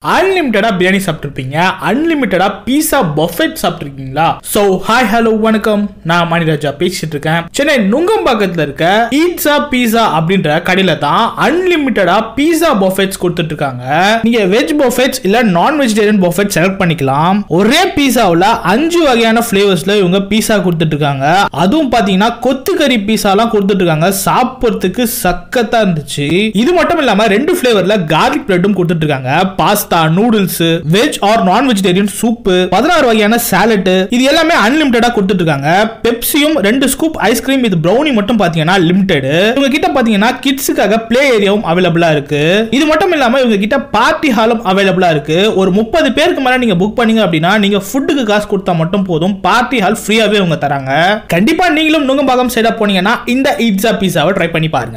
அன்லிமிட்டடா பிரியாணி சாப்பிட்ருப்பீங்க அன்லிமிட்டடா pizza buffet சாப்பிட்ருக்கீங்களா ஸோ ஹாய் ஹலோ வணக்கம் நான் மணிராஜா பேசிட்டு இருக்கேன் சென்னை நுங்கம்பாக்கத்தில் இருக்க பீட்சா பீஸா அப்படின்ற கடையில தான் அன்லிமிட்டடா பீஸா பஃபெட்ஸ் கொடுத்துட்டு இருக்காங்க நீங்க வெஜ் பஃபெட்ஸ் இல்ல நான் வெஜிடேரியன் பஃபெட் செலக்ட் பண்ணிக்கலாம் ஒரே பீஸாவில் அஞ்சு வகையான ஃபிளேவர்ஸ்ல இவங்க பீஸா கொடுத்துட்டு இருக்காங்க அதுவும் பாத்தீங்கன்னா கொத்துக்கறி பீஸாலாம் கொடுத்துட்டு இருக்காங்க சாப்பிட்றதுக்கு சக்கத்தா இருந்துச்சு இது மட்டும் இல்லாம ரெண்டு ஃபிளேவர்ல கார்லிக் பிரெட்டும் கொடுத்துட்டு இருக்காங்க pasta noodles veg or non vegetarian soup பதினாறு வகையான சாலட் இது எல்லாமே அன்லிமிட்டடா கொடுத்துட்டு இருக்காங்க பெப்சியும் ரெண்டு ஸ்கூப் ஐஸ்கிரீம் இது ப்ரௌனி மட்டும் பாத்தீங்கன்னா லிமிடெட் இவங்க கிட்ட பாத்தீங்கன்னா கிட்ஸுக்காக பிளே ஏரியாவும் அவைலபிளா இருக்கு இது மட்டும் இல்லாம இவங்க கிட்ட பார்ட்டி ஹாலும் அவைலபிளா இருக்கு ஒரு முப்பது பேருக்கு மேல நீங்க புக் பண்ணீங்க அப்படின்னா நீங்க ஃபுட்டுக்கு காசு கொடுத்தா மட்டும் போதும் பார்ட்டி ஹால் ஃப்ரீயாவே இவங்க தராங்க கண்டிப்பா நீங்களும் நுங்கம்பாக்கம் சைடா போனீங்கன்னா இந்த இட்ஸா பீஸாவை ட்ரை பண்ணி பாருங்க